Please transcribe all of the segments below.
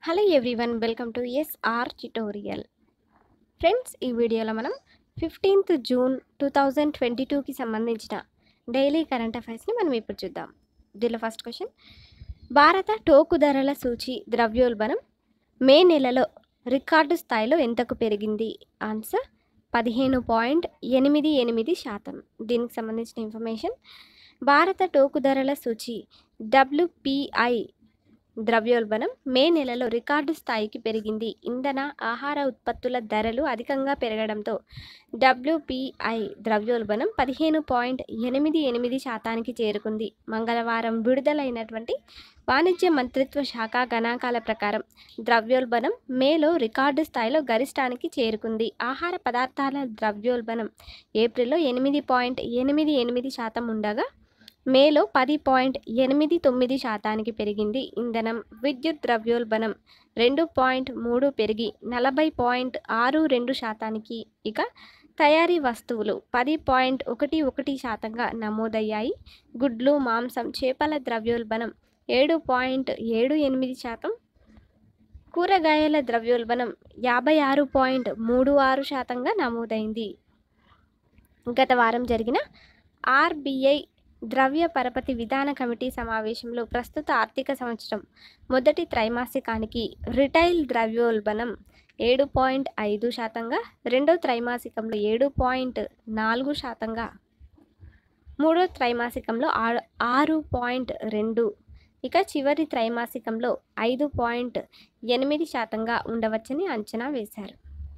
hello everyone welcome to SR tutorial friends ఈ వీడియోలో మనం fifteenth June two thousand twenty టూకి సంబంధించిన డైలీ కరెంట్ అఫైర్స్ని మనం ఇప్పుడు చూద్దాం దీనిలో ఫస్ట్ క్వశ్చన్ భారత టోకు ధరల సూచి ద్రవ్యోల్బణం మే నెలలో రికార్డు స్థాయిలో ఎంతకు పెరిగింది ఆన్సర్ పదిహేను పాయింట్ ఎనిమిది ఎనిమిది శాతం దీనికి సంబంధించిన ఇన్ఫర్మేషన్ భారత టోకు ధరల సూచి డబ్ల్యూపిఐ ద్రవ్యోల్బణం మే నెలలో రికార్డు స్థాయికి పెరిగింది ఇంధన ఆహార ఉత్పత్తుల ధరలు అధికంగా పెరగడంతో డబ్ల్యూపిఐ ద్రవ్యోల్బణం పదిహేను పాయింట్ ఎనిమిది ఎనిమిది శాతానికి చేరుకుంది మంగళవారం విడుదలైనటువంటి వాణిజ్య మంత్రిత్వ శాఖ గణాంకాల ప్రకారం ద్రవ్యోల్బణం మేలో రికార్డు స్థాయిలో గరిష్టానికి చేరుకుంది ఆహార పదార్థాల ద్రవ్యోల్బణం ఏప్రిల్లో ఎనిమిది పాయింట్ ఎనిమిది ఎనిమిది శాతం ఉండగా మేలో పది పాయింట్ ఎనిమిది తొమ్మిది శాతానికి పెరిగింది ఇంధనం విద్యుత్ ద్రవ్యోల్బణం రెండు పాయింట్ మూడు పెరిగి నలభై పాయింట్ ఆరు రెండు శాతానికి ఇక తయారీ వస్తువులు పది పాయింట్ ఒకటి ఒకటి శాతంగా నమోదయ్యాయి గుడ్లు మాంసం చేపల ద్రవ్యోల్బణం ఏడు పాయింట్ ఏడు ఎనిమిది శాతం కూరగాయల ద్రవ్యోల్బణం యాభై ఆరు పాయింట్ మూడు ఆరు శాతంగా నమోదైంది గత వారం జరిగిన ఆర్బీఐ ద్రవ్య పరపతి విధాన కమిటీ సమావేశంలో ప్రస్తుత ఆర్థిక సంవత్సరం మొదటి త్రైమాసికానికి రిటైల్ ద్రవ్యోల్బణం ఏడు పాయింట్ ఐదు శాతంగా రెండో త్రైమాసికంలో ఏడు పాయింట్ నాలుగు శాతంగా మూడో త్రైమాసికంలో ఆరు ఆరు పాయింట్ రెండు ఇక చివరి త్రైమాసికంలో ఐదు పాయింట్ ఎనిమిది శాతంగా ఉండవచ్చని అంచనా వేశారు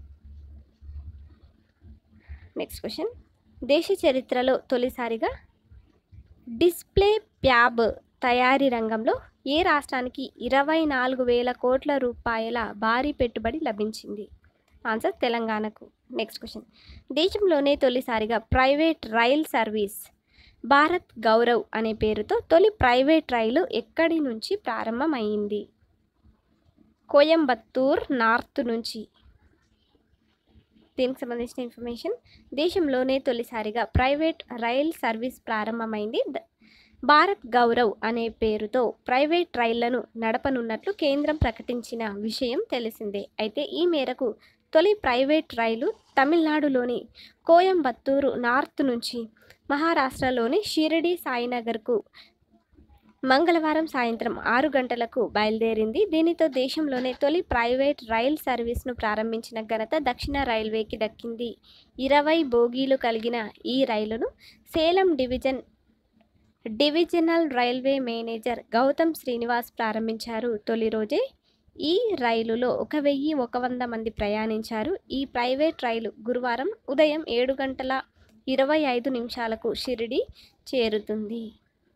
నెక్స్ట్ క్వశ్చన్ దేశ చరిత్రలో తొలిసారిగా డిస్ప్లే ప్యాబ్ తయారీ రంగంలో ఏ రాష్ట్రానికి ఇరవై నాలుగు వేల కోట్ల రూపాయల భారీ పెట్టుబడి లభించింది ఆన్సర్ తెలంగాణకు నెక్స్ట్ క్వశ్చన్ దేశంలోనే తొలిసారిగా private rail service Bharat Gaurav అనే పేరుతో తొలి ప్రైవేట్ రైలు ఎక్కడి నుంచి ప్రారంభమైంది కోయంబత్తూర్ నార్త్ నుంచి దీనికి సంబంధించిన ఇన్ఫర్మేషన్ దేశంలోనే తొలిసారిగా ప్రైవేట్ రైల్ సర్వీస్ ప్రారంభమైంది ద- భారత్ గౌరవ్ అనే పేరుతో ప్రైవేట్ రైళ్లను నడపనున్నట్లు కేంద్రం ప్రకటించిన విషయం తెలిసిందే అయితే ఈ మేరకు తొలి ప్రైవేట్ రైలు తమిళనాడులోని కోయంబత్తూరు నార్త్ నుంచి మహారాష్ట్రలోని షిరిడి సాయినగర్కు మంగళవారం సాయంత్రం ఆరు గంటలకు బయలుదేరింది దీనితో దేశంలోనే తొలి ప్రైవేట్ రైల్ సర్వీస్ను ప్రారంభించిన ఘనత దక్షిణ రైల్వేకి దక్కింది ఇరవై బోగీలు కలిగిన ఈ రైలును Salem division divisional railway manager Gautam Srinivas ప్రారంభించారు తొలి రోజే ఈ రైలులో ఒక వెయ్యి ఒక వంద మంది ప్రయాణించారు ఈ ప్రైవేట్ రైలు గురువారం ఉదయం ఏడు గంటల ఇరవై ఐదు నిమిషాలకు షిరిడి చేరుతుంది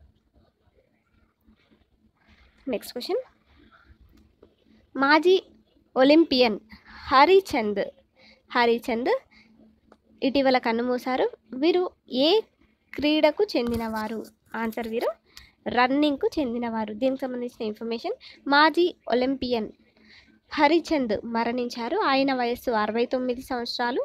నెక్స్ట్ క్వశ్చన్ మాజీ ఒలింపియన్ హరిచంద్ హరిచంద్ ఇటీవల కన్నుమూశారు వీరు ఏ క్రీడకు చెందినవారు ఆన్సర్ వీరు రన్నింగ్కు చెందినవారు దీనికి సంబంధించిన ఇన్ఫర్మేషన్ మాజీ ఒలింపియన్ హరిచంద్ మరణించారు ఆయన వయస్సు అరవై తొమ్మిది సంవత్సరాలు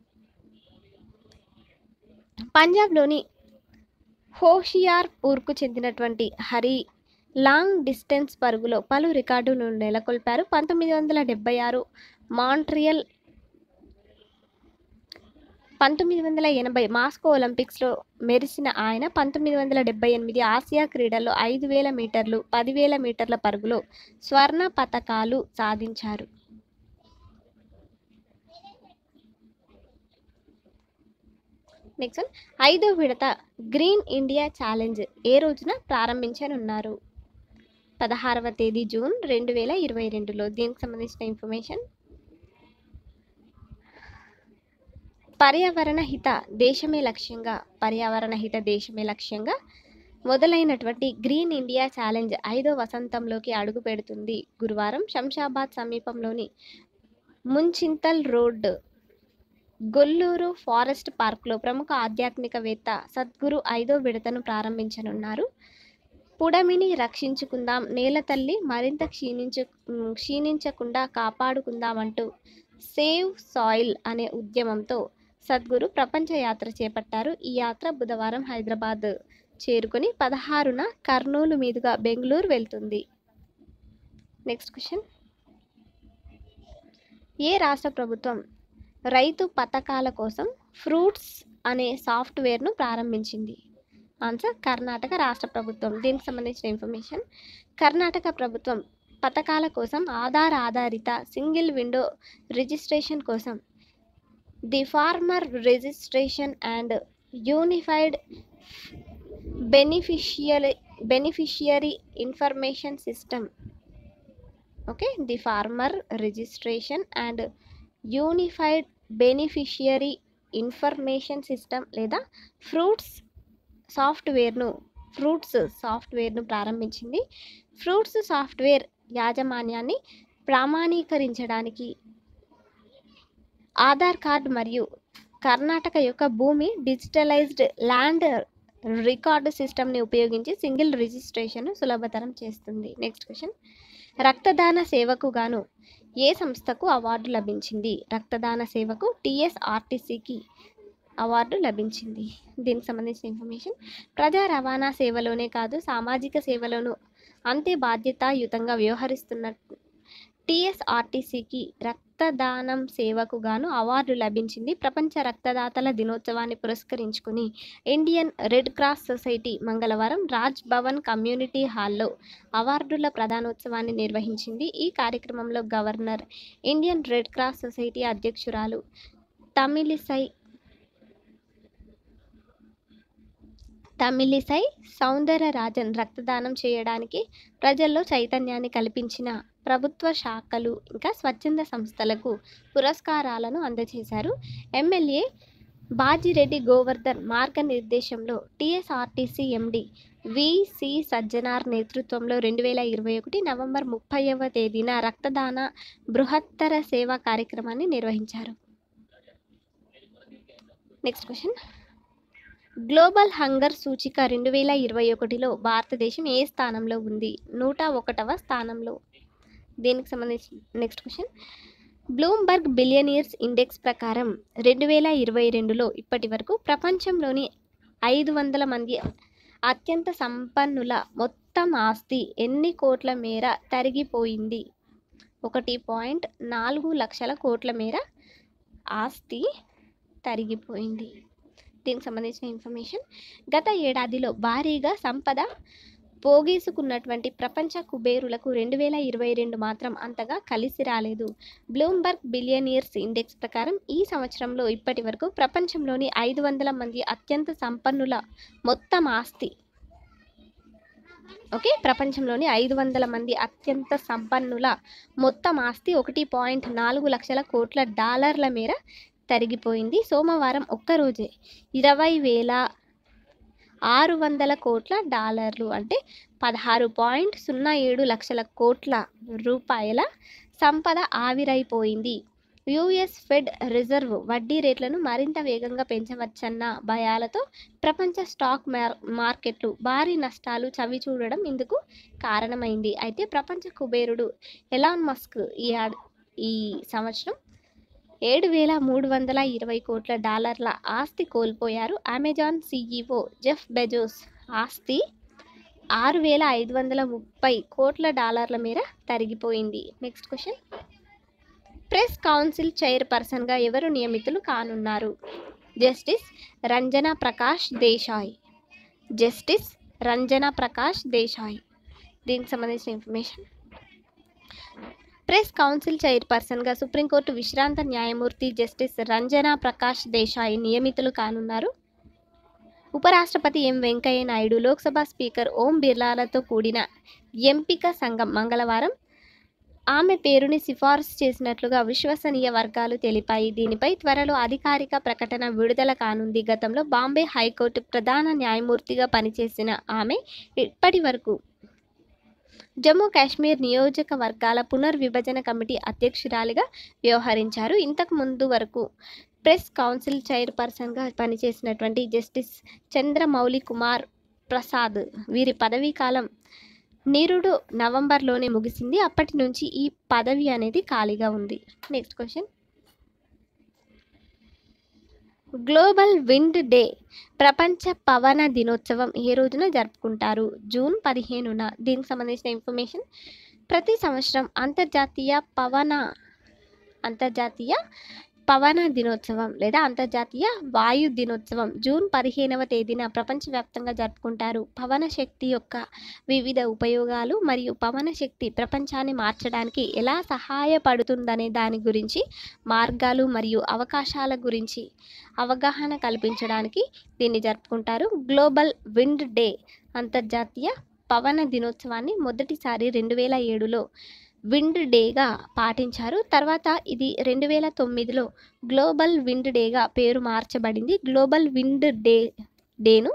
పంజాబ్లోని హోషియార్పూర్కు చెందినటువంటి హరి లాంగ్ డిస్టెన్స్ పరుగులో పలు రికార్డులు నెలకొల్పారు పంతొమ్మిది వందల డెబ్బై ఆరు మాంట్రియల్ పంతొమ్మిది వందల ఎనభై మాస్కో ఒలింపిక్స్లో మెరిసిన ఆయన పంతొమ్మిది వందల డెబ్బై ఎనిమిది ఆసియా క్రీడల్లో ఐదు వేల మీటర్లు పదివేల మీటర్ల పరుగులో స్వర్ణ పతకాలు సాధించారు నెక్స్ట్ వన్ ఐదో విడత గ్రీన్ ఇండియా ఛాలెంజ్ ఏ రోజున ప్రారంభించనున్నారు పదహారవ తేదీ జూన్ రెండు వేల ఇరవై రెండులో దీనికి సంబంధించిన ఇన్ఫర్మేషన్ పర్యావరణ హిత దేశమే లక్ష్యంగా పర్యావరణ హిత దేశమే లక్ష్యంగా మొదలైనటువంటి గ్రీన్ ఇండియా ఛాలెంజ్ ఐదో వసంతంలోకి అడుగు పెడుతుంది గురువారం శంషాబాద్ సమీపంలోని ముంచింతల్ రోడ్ గొల్లూరు ఫారెస్ట్ పార్క్లో ప్రముఖ ఆధ్యాత్మికవేత్త సద్గురు ఐదో విడతను ప్రారంభించనున్నారు పుడమిని రక్షించుకుందాం నేల తల్లి మరింత క్షీణించు క్షీణించకుండా కాపాడుకుందామంటూ సేవ్ సాయిల్ అనే ఉద్యమంతో సద్గురు ప్రపంచ యాత్ర చేపట్టారు ఈ యాత్ర బుధవారం హైదరాబాద్ చేరుకొని పదహారున కర్నూలు మీదుగా బెంగళూరు వెళ్తుంది నెక్స్ట్ క్వశ్చన్ ఏ రాష్ట్ర ప్రభుత్వం రైతు పథకాల కోసం ఫ్రూట్స్ అనే సాఫ్ట్వేర్ను ప్రారంభించింది ఆన్సర్ కర్ణాటక రాష్ట్ర ప్రభుత్వం దీనికి సంబంధించిన ఇన్ఫర్మేషన్ కర్ణాటక ప్రభుత్వం పథకాల కోసం ఆధార్ ఆధారిత సింగిల్ విండో రిజిస్ట్రేషన్ కోసం the farmer registration and unified beneficiary beneficiary information system okay the farmer registration and unified beneficiary information system లేదా ఫ్రూట్స్ సాఫ్ట్వేర్ను ఫ్రూట్స్ సాఫ్ట్వేర్ను ప్రారంభించింది ఫ్రూట్స్ సాఫ్ట్వేర్ యాజమాన్యాన్ని ప్రామాణీకరించడానికి ఆధార్ కార్డ్ మరియు కర్ణాటక యొక్క భూమి డిజిటలైజ్డ్ ల్యాండ్ రికార్డు సిస్టమ్ని ఉపయోగించి సింగిల్ రిజిస్ట్రేషన్ను సులభతరం చేస్తుంది నెక్స్ట్ క్వశ్చన్ రక్తదాన సేవకు గాను ఏ సంస్థకు అవార్డు లభించింది రక్తదాన సేవకు టిఎస్ఆర్టీసీకి అవార్డు లభించింది దీనికి సంబంధించిన ఇన్ఫర్మేషన్ ప్రజా రవాణా సేవలోనే కాదు సామాజిక సేవలోనూ అంతే బాధ్యతాయుతంగా వ్యవహరిస్తున్న టిఎస్ఆర్టీసీకి రక్తదానం సేవకు గాను అవార్డు లభించింది ప్రపంచ రక్తదాతల దినోత్సవాన్ని పురస్కరించుకుని ఇండియన్ రెడ్ క్రాస్ సొసైటీ మంగళవారం రాజ్ భవన్ కమ్యూనిటీ హాల్లో అవార్డుల ప్రధానోత్సవాన్ని నిర్వహించింది ఈ కార్యక్రమంలో governor Indian red cross society అధ్యక్షురాలు తమిళిసై తమిళిసై సౌందరరాజన్ రక్తదానం చేయడానికి ప్రజల్లో చైతన్యాన్ని కల్పించిన ప్రభుత్వ శాఖలు ఇంకా స్వచ్ఛంద సంస్థలకు పురస్కారాలను అందజేశారు ఎమ్మెల్యే బాజిరెడ్డి గోవర్ధన్ మార్గనిర్దేశంలో టీఎస్ఆర్టీసీ ఎండి విసి సజ్జనార్ నేతృత్వంలో రెండు వేల ఇరవై ఒకటి నవంబర్ ముప్పైవ తేదీన రక్తదాన బృహత్తర సేవా కార్యక్రమాన్ని నిర్వహించారు నెక్స్ట్ క్వశ్చన్ గ్లోబల్ హంగర్ సూచిక రెండు వేల ఇరవై ఒకటిలో భారతదేశం ఏ స్థానంలో ఉంది నూట ఒకటవ స్థానంలో దీనికి సంబంధించి next question Bloomberg billionaires index ప్రకారం రెండు వేల ఇరవై రెండులో ఇప్పటి వరకు ప్రపంచంలోని ఐదు వందల మంది అత్యంత సంపన్నుల మొత్తం ఆస్తి ఎన్ని కోట్ల మేర తరిగిపోయింది ఒకటి పాయింట్ నాలుగు లక్షల కోట్ల మేర ఆస్తి తరిగిపోయింది దీనికి సంబంధించిన ఇన్ఫర్మేషన్ గత ఏడాదిలో భారీగా సంపద పోగేసుకున్నటువంటి ప్రపంచ కుబేరులకు రెండు వేల ఇరవై రెండు మాత్రం అంతగా కలిసి రాలేదు బ్లూంబర్గ్ బిలియనియర్స్ ఇండెక్స్ ప్రకారం ఈ సంవత్సరంలో ఇప్పటి వరకు ప్రపంచంలోని ఐదు వందల మంది అత్యంత సంపన్నుల మొత్తం ఆస్తి ఓకే ప్రపంచంలోని ఐదు వందల మంది అత్యంత సంపన్నుల మొత్తం ఆస్తి ఒకటి పాయింట్ నాలుగు లక్షల కోట్ల డాలర్ల మేర తరిగిపోయింది సోమవారం ఒక్కరోజే ఇరవై వేల ఆరు వందల కోట్ల డాలర్లు అంటే పదహారు పాయింట్ సున్నా ఏడు లక్షల కోట్ల రూపాయల సంపద ఆవిరైపోయింది యుఎస్ ఫెడ్ రిజర్వ్ వడ్డీ రేట్లను మరింత వేగంగా పెంచవచ్చన్న భయాలతో ప్రపంచ స్టాక్ మార్ మార్కెట్లు భారీ నష్టాలు చవిచూడడం ఇందుకు కారణమైంది అయితే ప్రపంచ కుబేరుడు ఎలాన్ మస్క్ ఈ ఆడ్- ఈ సంవత్సరం ఏడు వేల మూడు వందల ఇరవై కోట్ల డాలర్ల ఆస్తి కోల్పోయారు అమెజాన్ సీఈఓ జెఫ్ బెజోస్ ఆస్తి ఆరు వేల ఐదు వందల ముప్పై కోట్ల డాలర్ల మేర తరిగిపోయింది నెక్స్ట్ క్వశ్చన్ ప్రెస్ కౌన్సిల్ చైర్పర్సన్గా ఎవరు నియమితులు కానున్నారు జస్టిస్ రంజనా ప్రకాష్ దేశాయ్ జస్టిస్ రంజనా ప్రకాష్ దేశాయ్ దీనికి సంబంధించిన ఇన్ఫర్మేషన్ ప్రెస్ కౌన్సిల్ చైర్పర్సన్గా సుప్రీంకోర్టు విశ్రాంత న్యాయమూర్తి జస్టిస్ రంజనా ప్రకాష్ దేశాయ్ నియమితులు కానున్నారు ఉపరాష్ట్రపతి ఎం వెంకయ్య నాయుడు లోక్సభ స్పీకర్ ఓం బిర్లాలతో కూడిన ఎంపిక సంఘం మంగళవారం ఆమె పేరుని సిఫార్సు చేసినట్లుగా విశ్వసనీయ వర్గాలు తెలిపాయి దీనిపై త్వరలో అధికారిక ప్రకటన విడుదల కానుంది గతంలో బాంబే హైకోర్టు ప్రధాన న్యాయమూర్తిగా పనిచేసిన ఆమె ఇప్పటి వరకు జమ్మూ కాశ్మీర్ నియోజకవర్గాల పునర్విభజన కమిటీ అధ్యక్షురాలిగా వ్యవహరించారు ఇంతకు ముందు వరకు ప్రెస్ కౌన్సిల్ చైర్పర్సన్గా పనిచేసినటువంటి జస్టిస్ చంద్రమౌళి కుమార్ ప్రసాద్ వీరి పదవీ కాలం నిరుడు నవంబర్లోనే ముగిసింది అప్పటి నుంచి ఈ పదవి అనేది ఖాళీగా ఉంది next question global wind day ప్రపంచ పవన దినోత్సవం ఏ రోజున జరుపుకుంటారు జూన్ పదిహేనున దీనికి సంబంధించిన ఇన్ఫర్మేషన్ ప్రతి సంవత్సరం అంతర్జాతీయ పవన అంతర్జాతీయ పవన దినోత్సవం లేదా అంతర్జాతీయ వాయు దినోత్సవం జూన్ పదిహేనవ తేదీన ప్రపంచవ్యాప్తంగా జరుపుకుంటారు పవన శక్తి యొక్క వివిధ ఉపయోగాలు మరియు పవన శక్తి ప్రపంచాన్ని మార్చడానికి ఎలా సహాయపడుతుందనే దాని గురించి మార్గాలు మరియు అవకాశాల గురించి అవగాహన కల్పించడానికి దీన్ని జరుపుకుంటారు గ్లోబల్ విండ్ డే అంతర్జాతీయ పవన దినోత్సవాన్ని మొదటిసారి రెండు వేల ఏడులో విండ్ డేగా పాటించారు తర్వాత ఇది రెండు వేల తొమ్మిదిలో గ్లోబల్ విండ్ డేగా పేరు మార్చబడింది గ్లోబల్ విండ్ డే డేను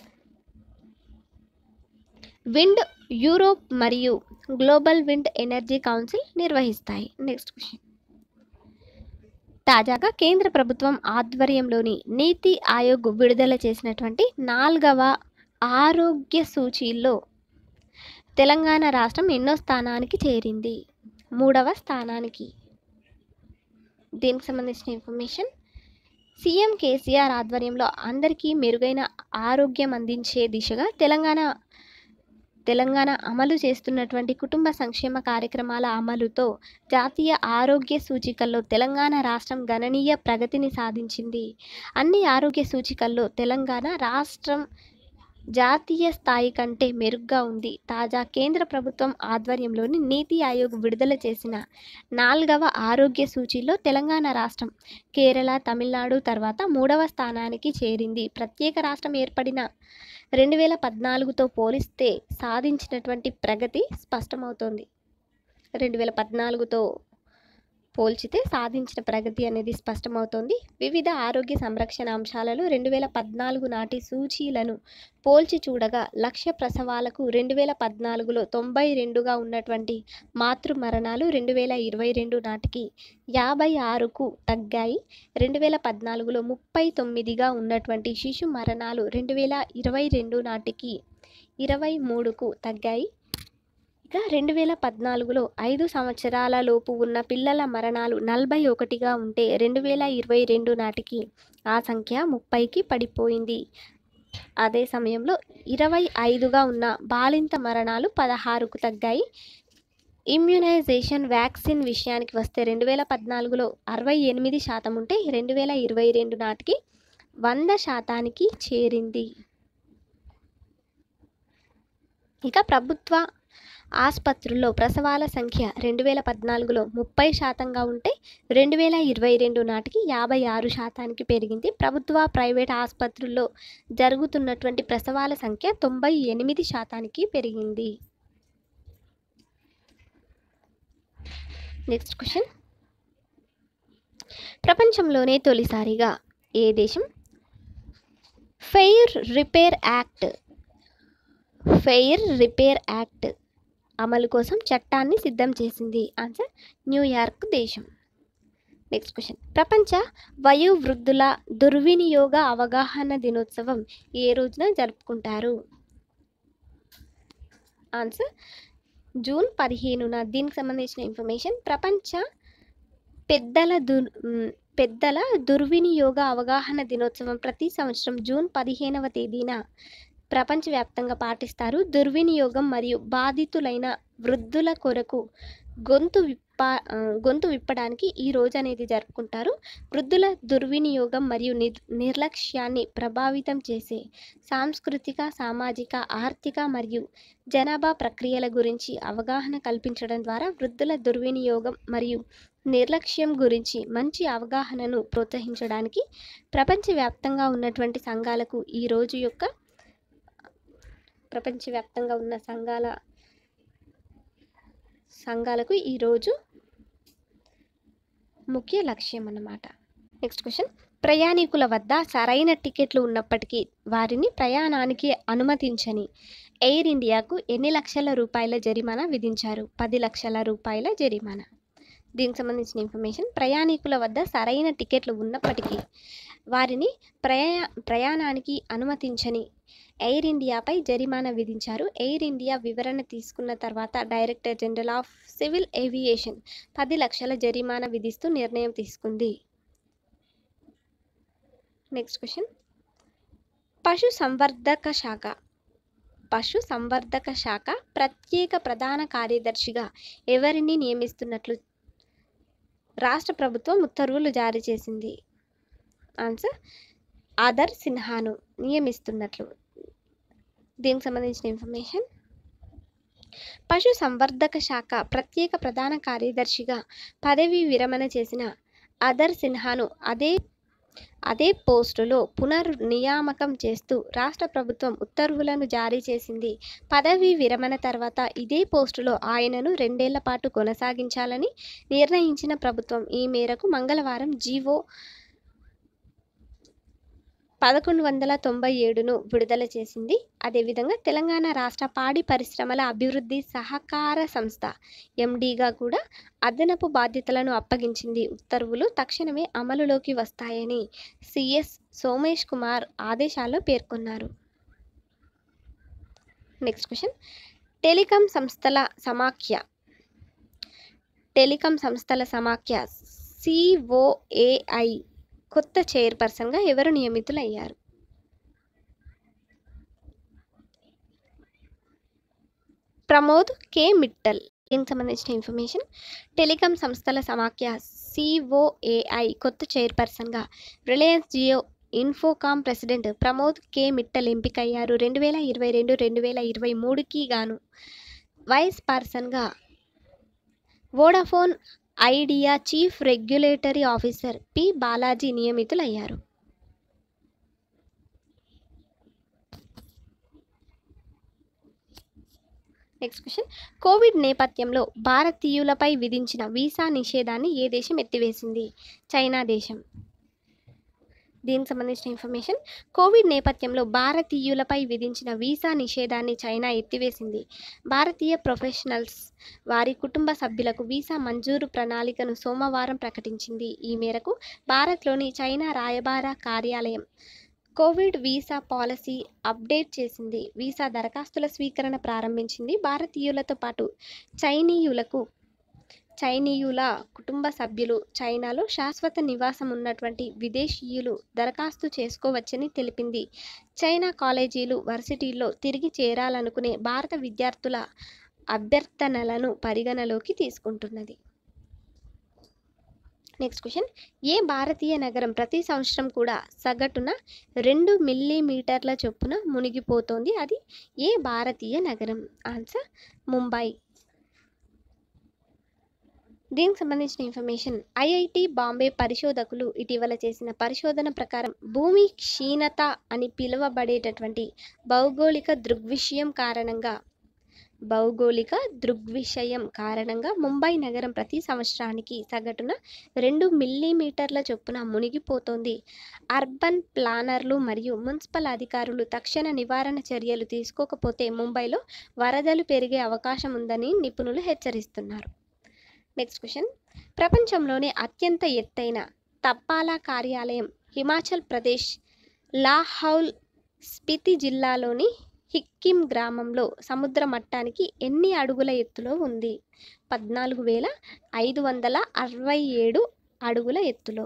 విండ్ యూరోప్ మరియు గ్లోబల్ విండ్ ఎనర్జీ కౌన్సిల్ నిర్వహిస్తాయి నెక్స్ట్ క్వశ్చన్ తాజాగా కేంద్ర ప్రభుత్వం ఆధ్వర్యంలోని నీతి ఆయోగ్ విడుదల చేసినటువంటి నాలుగవ ఆరోగ్య సూచీల్లో తెలంగాణ రాష్ట్రం ఎన్నో స్థానానికి చేరింది మూడవ స్థానానికి దీనికి సంబంధించిన ఇన్ఫర్మేషన్ సీఎం కేసీఆర్ ఆధ్వర్యంలో అందరికీ మెరుగైన ఆరోగ్యం అందించే దిశగా తెలంగాణ తెలంగాణ అమలు చేస్తున్నటువంటి కుటుంబ సంక్షేమ కార్యక్రమాల అమలుతో జాతీయ ఆరోగ్య సూచికల్లో తెలంగాణ రాష్ట్రం గణనీయ ప్రగతిని సాధించింది అన్ని ఆరోగ్య సూచికల్లో తెలంగాణ రాష్ట్రం జాతీయ స్థాయి కంటే మెరుగ్గా ఉంది తాజా కేంద్ర ప్రభుత్వం ఆధ్వర్యంలోని నీతి ఆయోగ్ విడుదల చేసిన నాలుగవ ఆరోగ్య సూచీలో తెలంగాణ రాష్ట్రం కేరళ తమిళనాడు తర్వాత మూడవ స్థానానికి చేరింది ప్రత్యేక రాష్ట్రం ఏర్పడిన రెండు వేల పద్నాలుగుతో పోలిస్తే సాధించినటువంటి ప్రగతి స్పష్టమవుతోంది రెండు వేల పద్నాలుగుతో పోల్చితే సాధించిన ప్రగతి అనేది స్పష్టమవుతోంది వివిధ ఆరోగ్య సంరక్షణ అంశాలలో రెండు వేల పద్నాలుగు నాటి సూచీలను పోల్చి చూడగా లక్ష ప్రసవాలకు రెండు వేల పద్నాలుగులో తొంభై రెండుగా ఉన్నటువంటి మాతృ మరణాలు రెండు వేల ఇరవై రెండు నాటికి యాభై ఆరుకు తగ్గాయి రెండు వేల పద్నాలుగులో ముప్పై తొమ్మిదిగా ఉన్నటువంటి శిశు మరణాలు రెండు వేల ఇరవై రెండు నాటికి ఇరవై మూడుకు తగ్గాయి ఇక రెండు వేల పద్నాలుగులో ఐదు సంవత్సరాల లోపు ఉన్న పిల్లల మరణాలు నలభై ఒకటిగా ఉంటే రెండు వేల ఇరవై రెండు నాటికి ఆ సంఖ్య ముప్పైకి పడిపోయింది అదే సమయంలో ఇరవై ఐదుగా ఉన్న బాలింత మరణాలు పదహారుకు తగ్గాయి ఇమ్యునైజేషన్ వ్యాక్సిన్ విషయానికి వస్తే రెండు వేల పద్నాలుగులో అరవై ఎనిమిది శాతం ఉంటే రెండు వేల ఇరవై రెండు నాటికి వంద శాతానికి చేరింది ఇక ప్రభుత్వ ఆసుపత్రుల్లో ప్రసవాల సంఖ్య రెండు వేల పద్నాలుగులో ముప్పై శాతంగా ఉంటే రెండు వేల ఇరవై రెండు నాటికి యాభై ఆరు శాతానికి పెరిగింది ప్రభుత్వ ప్రైవేట్ ఆసుపత్రుల్లో జరుగుతున్నటువంటి ప్రసవాల సంఖ్య తొంభై ఎనిమిది శాతానికి పెరిగింది నెక్స్ట్ క్వశ్చన్ ప్రపంచంలోనే తొలిసారిగా ఏ దేశం fair repair act fair repair act అమలు కోసం చట్టాన్ని సిద్ధం చేసింది ఆన్సర్ న్యూయార్క్ దేశం నెక్స్ట్ క్వశ్చన్ ప్రపంచ వయోవృద్ధుల దుర్వినియోగ అవగాహన దినోత్సవం ఏ రోజున జరుపుకుంటారు ఆన్సర్ జూన్ పదిహేనున దీనికి సంబంధించిన ఇన్ఫర్మేషన్ ప్రపంచ పెద్దల దుర్ మ్, పెద్దల దుర్వినియోగ అవగాహన దినోత్సవం ప్రతి సంవత్సరం జూన్ పదిహేనవ తేదీన ప్రపంచవ్యాప్తంగా పాటిస్తారు దుర్వినియోగం మరియు బాధితులైన వృద్ధుల కొరకు గొంతు విప్ప ఆ, గొంతు విప్పడానికి ఈ రోజు అనేది జరుపుకుంటారు వృద్ధుల దుర్వినియోగం మరియు నిర్ నిర్లక్ష్యాన్ని ప్రభావితం చేసే సాంస్కృతిక సామాజిక ఆర్థిక మరియు జనాభా ప్రక్రియల గురించి అవగాహన కల్పించడం ద్వారా వృద్ధుల దుర్వినియోగం మరియు నిర్లక్ష్యం గురించి మంచి అవగాహనను ప్రోత్సహించడానికి ప్రపంచవ్యాప్తంగా ఉన్నటువంటి సంఘాలకు ఈ రోజు యొక్క ప్రపంచవ్యాప్తంగా ఉన్న సంఘాల సంఘాలకు ఈరోజు ముఖ్య లక్ష్యం అన్నమాట నెక్స్ట్ క్వశ్చన్ ప్రయాణికుల వద్ద సరైన టికెట్లు ఉన్నప్పటికీ వారిని ప్రయాణానికి అనుమతించని ఎయిర్ ఇండియాకు ఎన్ని లక్షల రూపాయల జరిమానా విధించారు పది లక్షల రూపాయల జరిమానా దీనికి సంబంధించిన ఇన్ఫర్మేషన్ ప్రయాణికుల వద్ద సరైన టికెట్లు ఉన్నప్పటికీ వారిని ప్రయా ప్రయాణానికి అనుమతించని ఎయిర్ ఇండియాపై జరిమానా విధించారు ఎయిర్ ఇండియా వివరణ తీసుకున్న తర్వాత director general of civil aviation పది లక్షల జరిమానా విధిస్తూ నిర్ణయం తీసుకుంది నెక్స్ట్ క్వశ్చన్ పశు సంవర్ధక శాఖ పశు సంవర్ధక శాఖ ప్రత్యేక ప్రధాన కార్యదర్శిగా ఎవరిని నియమిస్తున్నట్లు రాష్ట్ర ప్రభుత్వం ఉత్తర్వులు జారీ చేసింది ఆన్సర్ ఆదర్ సిన్హాను నియమిస్తున్నట్లు దీనికి సంబంధించిన ఇన్ఫర్మేషన్ పశు సంవర్ధక శాఖ ప్రత్యేక ప్రధాన కార్యదర్శిగా పదవి విరమణ చేసిన అదర్ సిన్హాను అదే అదే పోస్టులో పునర్నియామకం చేస్తూ రాష్ట్ర ప్రభుత్వం ఉత్తర్వులను జారీ చేసింది పదవి విరమణ తర్వాత ఇదే పోస్టులో ఆయనను రెండేళ్ల పాటు కొనసాగించాలని నిర్ణయించిన ప్రభుత్వం ఈ మేరకు మంగళవారం జీవో పదకొండు వందల తొంభై ఏడును విడుదల చేసింది అదేవిధంగా తెలంగాణ రాష్ట్ర పాడి పరిశ్రమల అభివృద్ధి సహకార సంస్థ ఎండీగా కూడా అదనపు బాధ్యతలను అప్పగించింది ఉత్తర్వులు తక్షణమే అమలులోకి వస్తాయని సిఎస్ సోమేష్ కుమార్ ఆదేశాల్లో పేర్కొన్నారు నెక్స్ట్ క్వశ్చన్ టెలికాం సంస్థల సమాఖ్య టెలికాం సంస్థల సమాఖ్య సిఓఏఐ కొత్త చైర్పర్సన్గా ఎవరు నియమితులయ్యారు ప్రమోద్ కే మిట్టల్ దీనికి సంబంధించిన ఇన్ఫర్మేషన్ టెలికాం సంస్థల సమాఖ్య సిఓఏఐ కొత్త చైర్పర్సన్గా Reliance Jio Infocomm president Pramod K Mittal ఎంపికయ్యారు రెండు వేల ఇరవై రెండు రెండు వేల ఇరవై మూడుకి గాను వైస్ పర్సన్గా Vodafone Idea chief regulatory officer P Balaji నియమితులయ్యారు నెక్స్ట్ క్వశ్చన్ కోవిడ్ నేపథ్యంలో భారతీయులపై విధించిన వీసా నిషేధాన్ని ఏ దేశం ఎత్తివేసింది చైనా దేశం దీనికి సంబంధించిన ఇన్ఫర్మేషన్ కోవిడ్ నేపథ్యంలో భారతీయులపై విధించిన వీసా నిషేధాన్ని చైనా ఎత్తివేసింది భారతీయ ప్రొఫెషనల్స్ వారి కుటుంబ సభ్యులకు వీసా మంజూరు ప్రణాళికను సోమవారం ప్రకటించింది ఈ మేరకు భారత్లోని చైనా రాయబార కార్యాలయం కోవిడ్ వీసా పాలసీ అప్డేట్ చేసింది వీసా దరఖాస్తుల స్వీకరణ ప్రారంభించింది భారతీయులతో పాటు చైనీయులకు చైనీయుల కుటుంబ సభ్యులు చైనాలో శాశ్వత నివాసం ఉన్నటువంటి విదేశీయులు దరఖాస్తు చేసుకోవచ్చని తెలిపింది చైనా కాలేజీలు వర్సిటీల్లో తిరిగి చేరాలనుకునే భారత విద్యార్థుల అభ్యర్థనలను పరిగణలోకి తీసుకుంటున్నది నెక్స్ట్ క్వశ్చన్ ఏ భారతీయ నగరం ప్రతి సంవత్సరం కూడా సగటున రెండు మిల్లీమీటర్ల చొప్పున మునిగిపోతోంది అది ఏ భారతీయ నగరం ఆన్సర్ ముంబై దీనికి సంబంధించిన ఇన్ఫర్మేషన్ ఐఐటి బాంబే పరిశోధకులు ఇటీవల చేసిన పరిశోధన ప్రకారం భూమి క్షీణత అని పిలువబడేటటువంటి భౌగోళిక దృగ్విషయం కారణంగా భౌగోళిక దృగ్విషయం కారణంగా ముంబై నగరం ప్రతి సంవత్సరానికి సగటున రెండు మిల్లీమీటర్ల చొప్పున మునిగిపోతోంది అర్బన్ ప్లానర్లు మరియు మున్సిపల్ అధికారులు తక్షణ నివారణ చర్యలు తీసుకోకపోతే ముంబైలో వరదలు పెరిగే అవకాశం ఉందని నిపుణులు హెచ్చరిస్తున్నారు నెక్స్ట్ క్వశ్చన్ ప్రపంచంలోనే అత్యంత ఎత్తైన తపాలా కార్యాలయం హిమాచల్ ప్రదేశ్ లాహౌల్ స్పితి జిల్లాలోని హిక్కిం గ్రామంలో సముద్ర మట్టానికి ఎన్ని అడుగుల ఎత్తులో ఉంది పద్నాలుగు వేల ఐదు వందల అరవై ఏడు అడుగుల ఎత్తులో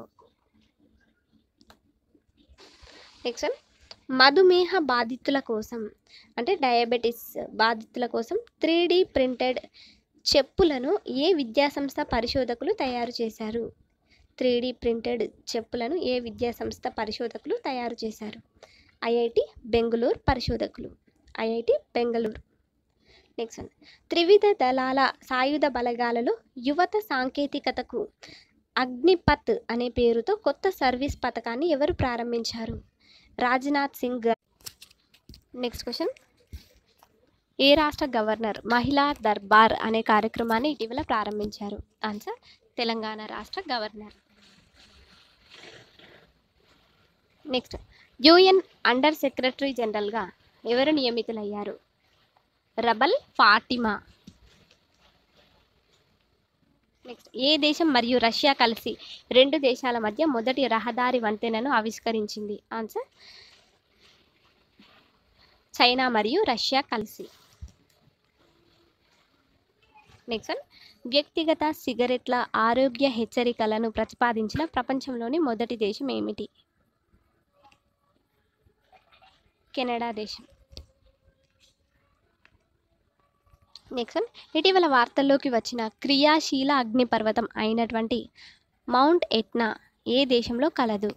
నెక్స్ట్ మధుమేహ బాధితుల కోసం అంటే డయాబెటిస్ బాధితుల కోసం త్రీ డి ప్రింటెడ్ చెప్పులను ఏ విద్యాసంస్థ పరిశోధకులు తయారు చేశారు త్రీ డి ప్రింటెడ్ చెప్పులను ఏ విద్యాసంస్థ పరిశోధకులు తయారు చేశారు ఐఐటి బెంగళూరు పరిశోధకులు ఐఐటి బెంగళూరు నెక్స్ట్ వన్ త్రివిధ దళాల సాయుధ బలగాలలో యువత సాంకేతికతకు అగ్నిపత్ అనే పేరుతో కొత్త సర్వీస్ పథకాన్ని ఎవరు ప్రారంభించారు రాజ్నాథ్ సింగ్ గారు నెక్స్ట్ క్వశ్చన్ ఏ రాష్ట్ర గవర్నర్ మహిళా దర్బార్ అనే కార్యక్రమాన్ని ఇటీవల ప్రారంభించారు ఆన్సర్ తెలంగాణ రాష్ట్ర governor next UN under secretary జనరల్గా ఎవరు నియమితులయ్యారు రబల్ ఫాటిమా నెక్స్ట్ ఏ దేశం మరియు రష్యా కలిసి రెండు దేశాల మధ్య మొదటి రహదారి వంతెనను ఆవిష్కరించింది ఆన్సర్ చైనా మరియు రష్యా కలిసి నెక్స్ట్ వన్ వ్యక్తిగత సిగరెట్ల ఆరోగ్య హెచ్చరికలను ప్రతిపాదించిన ప్రపంచంలోని మొదటి దేశం ఏమిటి కెనడా దేశం నెక్స్ట్ వన్ ఇటీవల వార్తల్లోకి వచ్చిన క్రియాశీల అగ్నిపర్వతం అయినటువంటి మౌంట్ ఎట్నా ఏ దేశంలో కలదు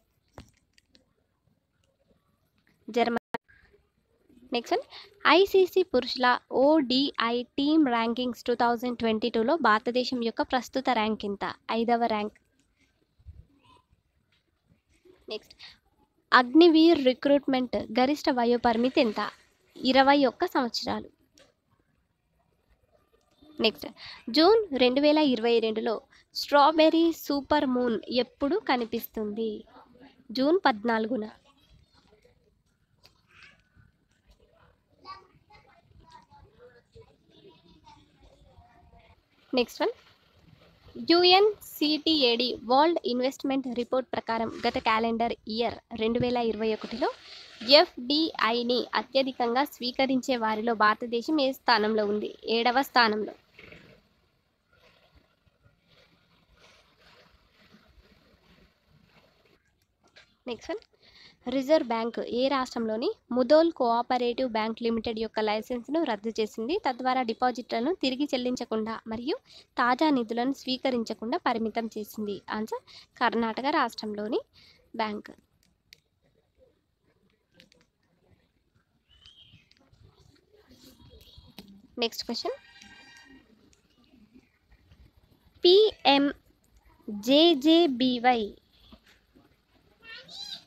జర్మనీ నెక్స్ట్ వన్ ఐసీసీ పురుషుల ODI team rankings two thousand twenty టూలో భారతదేశం యొక్క ప్రస్తుత ర్యాంక్ ఎంత ఐదవ ర్యాంక్ నెక్స్ట్ అగ్నివీర్ రిక్రూట్మెంట్ గరిష్ట వయోపరిమితి ఎంత ఇరవై ఒక్క సంవత్సరాలు నెక్స్ట్ జూన్ రెండు వేల ఇరవై రెండులో స్ట్రాబెర్రీ సూపర్ మూన్ ఎప్పుడు కనిపిస్తుంది జూన్ పద్నాలుగున next one UNCTAD world investment report ప్రకారం గత క్యాలెండర్ ఇయర్ రెండు వేల ఇరవై ఒకటిలో ఎఫ్డిఐని అత్యధికంగా స్వీకరించే వారిలో భారతదేశం ఏ స్థానంలో ఉంది ఏడవ స్థానంలో నెక్స్ట్ వన్ రిజర్వ్ బ్యాంక్ ఏ రాష్ట్రంలోని ముదోల్ కోఆపరేటివ్ బ్యాంక్ లిమిటెడ్ యొక్క లైసెన్స్ను రద్దు చేసింది తద్వారా డిపాజిట్లను తిరిగి చెల్లించకుండా మరియు తాజా నిధులను స్వీకరించకుండా పరిమితం చేసింది ఆన్సర్ కర్ణాటక రాష్ట్రంలోని bank next question PM PMJJBY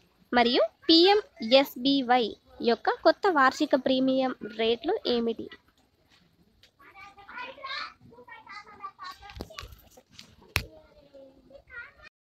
మరియు పిఎంఎస్బివై యొక్క కొత్త వార్షిక ప్రీమియం రేట్లు ఏమిటి